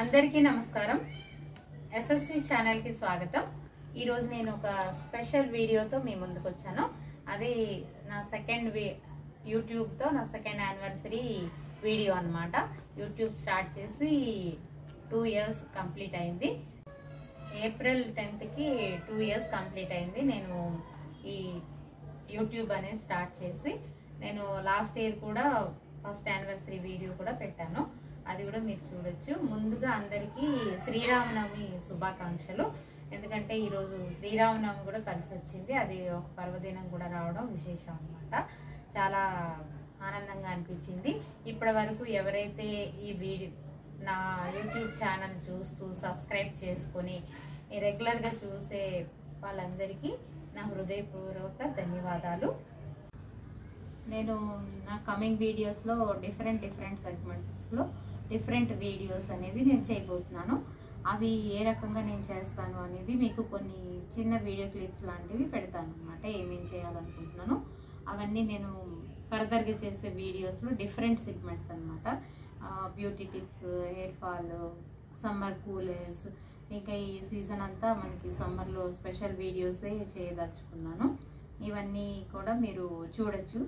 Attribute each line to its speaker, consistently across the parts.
Speaker 1: అందరికీ నమస్కారం SSV channel కి స్వాగతం ఈ రోజు నేను ఒక స్పెషల్ వీడియోతో మీ ముందుకు వచ్చాను అది నా సెకండ్ యూట్యూబ్ తో నా సెకండ్ యానివర్సరీ వీడియో అన్నమాట యూట్యూబ్ స్టార్ట్ చేసి టూ ఇయర్స్ కంప్లీట్ అయింది ఏప్రిల్ టెన్త్ కి టూ ఇయర్స్ కంప్లీట్ అయింది నేను ఈ యూట్యూబ్ అనేది స్టార్ట్ చేసి నేను లాస్ట్ ఇయర్ కూడా ఫస్ట్ యానివర్సరీ వీడియో కూడా పెట్టాను అది కూడా మీరు చూడొచ్చు ముందుగా అందరికీ శ్రీరామనవమి శుభాకాంక్షలు ఎందుకంటే ఈరోజు శ్రీరామనవమి కూడా కలిసి వచ్చింది అది ఒక పర్వదినం కూడా రావడం విశేషం అన్నమాట చాలా ఆనందంగా అనిపించింది ఇప్పటి వరకు ఎవరైతే ఈ వీడియో నా యూట్యూబ్ ఛానల్ చూస్తూ సబ్స్క్రైబ్ చేసుకొని రెగ్యులర్గా చూసే వాళ్ళందరికీ నా హృదయపూర్వక ధన్యవాదాలు నేను నా కమింగ్ వీడియోస్లో డిఫరెంట్ డిఫరెంట్ సెగ్మెంట్స్లో డిఫరెంట్ వీడియోస్ అనేది నేను చేయబోతున్నాను అవి ఏ రకంగా నేను చేస్తాను అనేది మీకు కొన్ని చిన్న వీడియో క్లిప్స్ లాంటివి పెడతాను అనమాట ఏమేం చేయాలనుకుంటున్నాను అవన్నీ నేను ఫర్దర్గా చేసే వీడియోస్లో డిఫరెంట్ సెగ్మెంట్స్ అనమాట beauty tips hair fall summer coolers ఇంకా ఈ సీజన్ అంతా మనకి సమ్మర్లో స్పెషల్ వీడియోసే చేయదలుచుకున్నాను ఇవన్నీ కూడా మీరు చూడొచ్చు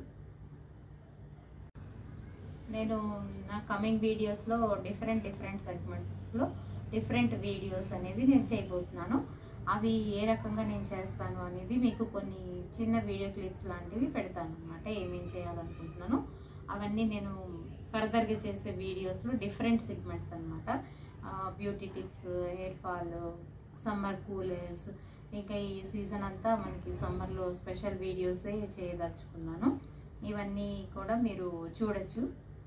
Speaker 1: నేను నా కమింగ్ వీడియోస్లో డిఫరెంట్ డిఫరెంట్ సెగ్మెంట్స్లో డిఫరెంట్ వీడియోస్ అనేది నేను చేయబోతున్నాను అవి ఏ రకంగా నేను చేస్తాను అనేది మీకు కొన్ని చిన్న వీడియో క్లిప్స్ లాంటివి పెడతాను అనమాట ఏమేం చేయాలనుకుంటున్నాను అవన్నీ నేను ఫర్దర్గా చేసే వీడియోస్లో డిఫరెంట్ సెగ్మెంట్స్ అనమాట beauty tips hair fall summer coolers ఇంకా ఈ సీజన్ అంతా మనకి సమ్మర్లో స్పెషల్ వీడియోసే చేయదలుచుకున్నాను ఇవన్నీ కూడా మీరు చూడొచ్చు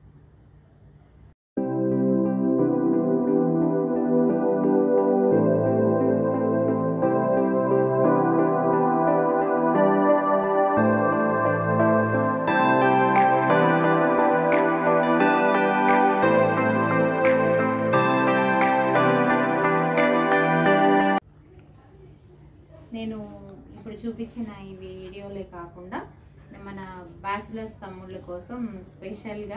Speaker 1: నేను ఇప్పుడు చూపించిన ఈ వీడియోలే కాకుండా మన బ్యాచులర్స్ తమ్ముళ్ళ కోసం స్పెషల్గా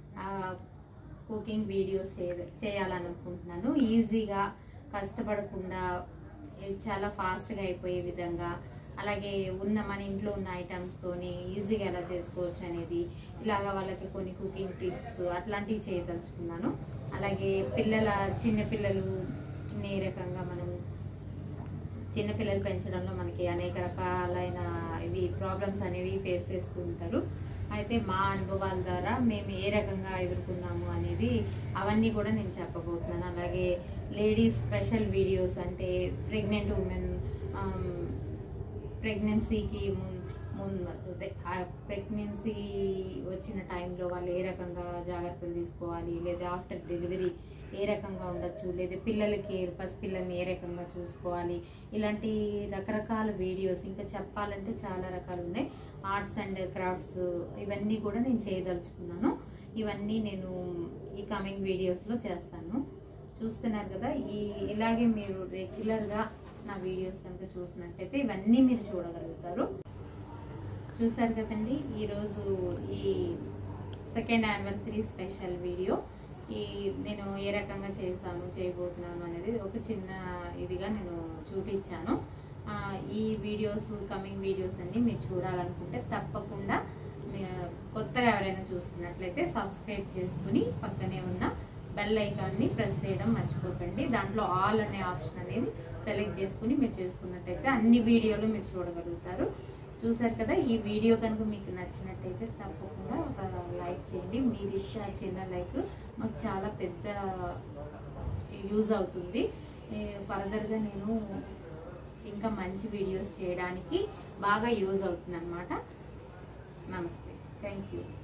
Speaker 1: కుకింగ్ వీడియోస్ చేయ చేయాలనుకుంటున్నాను ఈజీగా కష్టపడకుండా ఇది చాలా ఫాస్ట్గా అయిపోయే విధంగా అలాగే ఉన్న మన ఇంట్లో ఉన్న ఐటమ్స్తోని ఈజీగా ఎలా చేసుకోవచ్చు అనేది ఇలాగా వాళ్ళకి కొన్ని కుకింగ్ టిప్స్ అట్లాంటివి చేయదలుచుకున్నాను అలాగే పిల్లల చిన్న పిల్లలు ఏ రకంగా మనం చిన్నపిల్లలు పెంచడంలో మనకి అనేక రకాలైన ఇవి ప్రాబ్లమ్స్ అనేవి ఫేస్ చేస్తూ ఉంటారు అయితే మా అనుభవాల ద్వారా మేము ఏ రకంగా ఎదుర్కొన్నాము అనేది అవన్నీ కూడా నేను చెప్పబోతున్నాను అలాగే లేడీస్ స్పెషల్ వీడియోస్ అంటే ప్రెగ్నెంట్ ఉమెన్ ప్రెగ్నెన్సీకి ముందు ప్రెగ్నెన్సీ వచ్చిన టైంలో వాళ్ళు ఏ రకంగా జాగ్రత్తలు తీసుకోవాలి లేదా ఆఫ్టర్ డెలివరీ ఏ రకంగా ఉండొచ్చు లేదా పిల్లలకి పసిపిల్లల్ని ఏ రకంగా చూసుకోవాలి ఇలాంటి రకరకాల వీడియోస్ ఇంకా చెప్పాలంటే చాలా రకాలు ఉన్నాయి ఆర్ట్స్ అండ్ క్రాఫ్ట్స్ ఇవన్నీ కూడా నేను చేయదలుచుకున్నాను ఇవన్నీ నేను ఈ కమింగ్ వీడియోస్లో చేస్తాను చూస్తున్నారు కదా ఈ ఇలాగే మీరు రెగ్యులర్గా నా వీడియోస్ కనుక చూసినట్టయితే ఇవన్నీ మీరు చూడగలుగుతారు చూసారు కదండి ఈరోజు ఈ సెకండ్ యానివర్సరీ స్పెషల్ వీడియో ఈ నేను ఏ రకంగా చేశాను చేయబోతున్నాను అనేది ఒక చిన్న ఇదిగా నేను చూపించాను ఈ వీడియోస్ కమింగ్ వీడియోస్ అన్ని మీరు చూడాలనుకుంటే తప్పకుండా కొత్తగా ఎవరైనా చూస్తున్నట్లయితే సబ్స్క్రైబ్ చేసుకుని పక్కనే ఉన్న బెల్ ఐకాన్ని ప్రెస్ చేయడం మర్చిపోకండి దాంట్లో ఆల్ అనే ఆప్షన్ అనేది సెలెక్ట్ చేసుకుని మీరు చేసుకున్నట్టయితే అన్ని వీడియోలు మీరు చూడగలుగుతారు చూసారు కదా ఈ వీడియో కనుక మీకు నచ్చినట్టయితే తప్పకుండా ఒక లైక్ చేయండి మీరు ఇచ్చే చిన్న లైక్ మాకు చాలా పెద్ద యూజ్ అవుతుంది ఫర్దర్గా నేను ఇంకా మంచి వీడియోస్ చేయడానికి బాగా యూజ్ అవుతుంది అనమాట నమస్తే థ్యాంక్ యూ